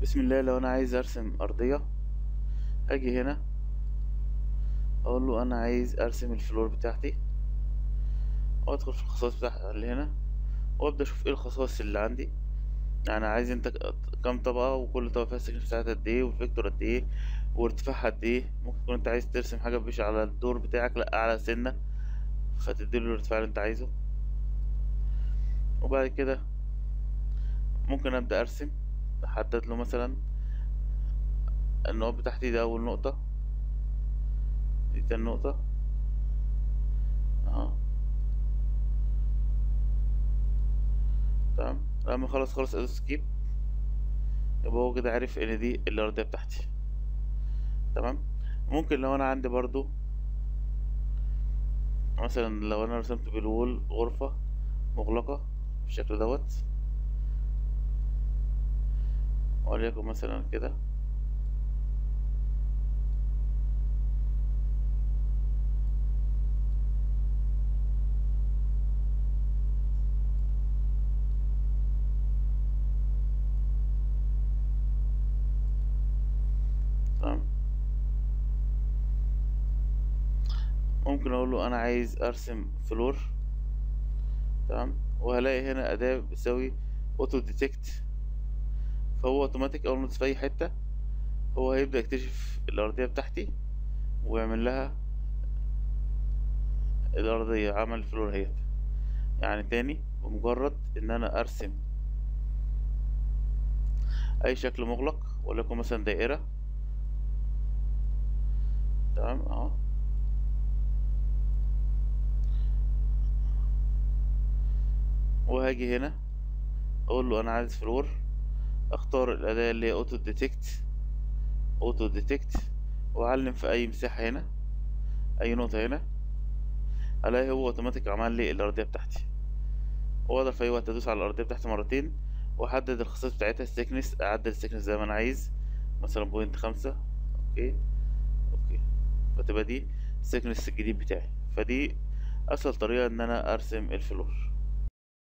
بسم الله لو انا عايز ارسم ارضية اجي هنا اقول له انا عايز ارسم الفلور بتاعتي وادخل في الخصائص بتاع اللي هنا وابدا اشوف ايه الخصائص اللي عندي يعني عايز انت ك- كام طبقة وكل طبقة فيها السكنس بتاعتها قد ايه والفيكتور قد ايه وارتفاعها قد ايه ممكن تكون انت عايز ترسم حاجة مش على الدور بتاعك لا على سنة فتديله الارتفاع اللي انت عايزه وبعد كده ممكن ابدا ارسم احدد له مثلا النقط بتاعتي ده اول نقطة دي تاني نقطة اهو تمام لما خلاص خلاص ادوس سكيب يبقى هو كده عرف ان دي الارضية بتاعتي تمام ممكن لو انا عندي برضو مثلا لو انا رسمت بالوول غرفة مغلقة بالشكل دوت وليكن مثلا كده تمام ممكن اقول له انا عايز ارسم فلور تمام وهلاقي هنا اداة بتساوي اوتو ديتكت فهو اوتوماتيك اول ما تدوس في اي حتة هو هيبدأ يكتشف الارضية بتاعتي ويعمل لها الارضية عمل الفلور اهيت يعني تاني بمجرد ان انا ارسم اي شكل مغلق وليكن مثلا دائرة تمام اهو وهاجي هنا اقول له انا عايز فلور اختار الاداة اللي هي اوتو ديتكت اوتو ديتكت واعلم في اي مساحة هنا اي نقطة هنا الاقي هو اوتوماتيك عمل لي الارضية بتاعتي واقدر في اي وقت ادوس على الارضية بتاعتي مرتين واحدد الخصائص بتاعتها السكنس اعدل السكنس زي ما انا عايز مثلا بوينت خمسة اوكي اوكي فتبقى دي السكنس الجديد بتاعي فدي اسهل طريقة ان انا ارسم الفلور